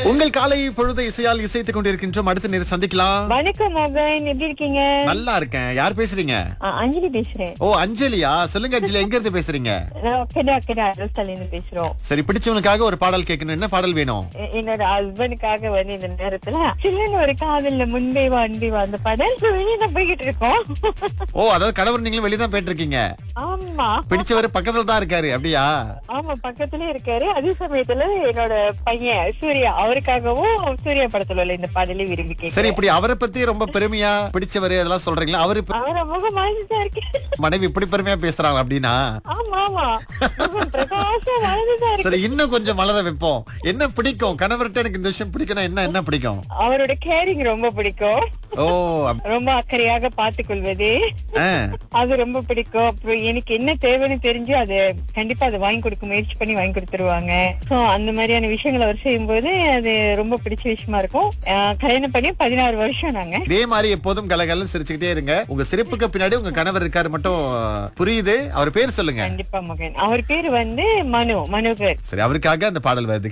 உங்கள் காலை பொழுது இசையால் இசைத்துக் கொண்டிருக்கின்றோம் அடுத்த நேரம் சந்திக்கலாம் வணக்கம் மகன் எப்படி இருக்கீங்க நல்லா இருக்கேன் யார் பேசுறீங்க ஆ, அஞ்சலி பேசுறேன் ஓ அஞ்சலியா சொல்லுங்க அஞ்சலி எங்க இருந்து பேசுறீங்க நான் கெடா கெடா அரசால இருந்து பேசுறோம் சரி பிடிச்சவனுக்காக ஒரு பாடல் கேட்கணும் என்ன பாடல் வேணும் எ- என்னோட ஹஸ்பண்டுக்காக வந்து இந்த நேரத்துல சில்லுன்னு ஒரு காதல்ல முன்பே வா அன்பே வா அந்த படம் வெளியே தான் போய்கிட்டு இருக்கோம் ஓ அதாவது கணவர் நீங்களும் வெளியே தான் போயிட்டு இருக்கீங்க ஆமா பிடிச்சவர் பக்கத்துல தான் இருக்காரு அப்படியா ஆமா பக்கத்துலயே இருக்காரு அதே சமயத்துல என்னோட பையன் சூர்யா அவருக்காகவும் சூர்யா படத்துல உள்ள இந்த பாடலை விரும்பி சரி கேட்கிறேன் இப்படி அவரை பத்தி ரொம்ப பெருமையா பிடிச்சவரு அதெல்லாம் சொல்றீங்களா அவரு இப்ப அவரை முகம் வாழ்ந்துதான் இருக்கு மனைவி இப்படி பெருமையா பேசுறாங்க அப்படின்னா ஆமா ஆமா முகம் பிரகாசம் வாழ்ந்துதான் இருக்கு சரி இன்னும் கொஞ்சம் மலர வைப்போம் என்ன பிடிக்கும் கணவர்கிட்ட எனக்கு இந்த விஷயம் பிடிக்கணும் என்ன என்ன பிடிக்கும் அவரோட கேரிங் ரொம்ப பிடிக்கும் ஓ அப்- ரொம்ப அக்கறையாக பார்த்துக் கொள்வது ஆ. அது ரொம்ப பிடிக்கும் அப்புறம் எனக்கு என்ன தேவைன்னு தெரிஞ்சு அது கண்டிப்பா அதை வாங்கி கொடுக்க முயற்சி பண்ணி வாங்கி கொடுத்துருவாங்க சோ அந்த மாதிரியான விஷயங்களை அவர் செய்யும்போது அது ரொம்ப பிடிச்ச விஷயமா இருக்கும் ஆஹ் கல்யாணம் பண்ணி பதினாறு வருஷம் நாங்க இதே மாதிரி எப்போதும் கலகலன்னு சிரிச்சுக்கிட்டே இருங்க உங்க சிரிப்புக்கு பின்னாடி உங்க கணவர் இருக்காரு மட்டும் புரியுது அவர் பேர் சொல்லுங்க கண்டிப்பா மகன் அவர் பேரு வந்து மனு மனோகர் சரி அவருக்காக அந்த பாடல் வருது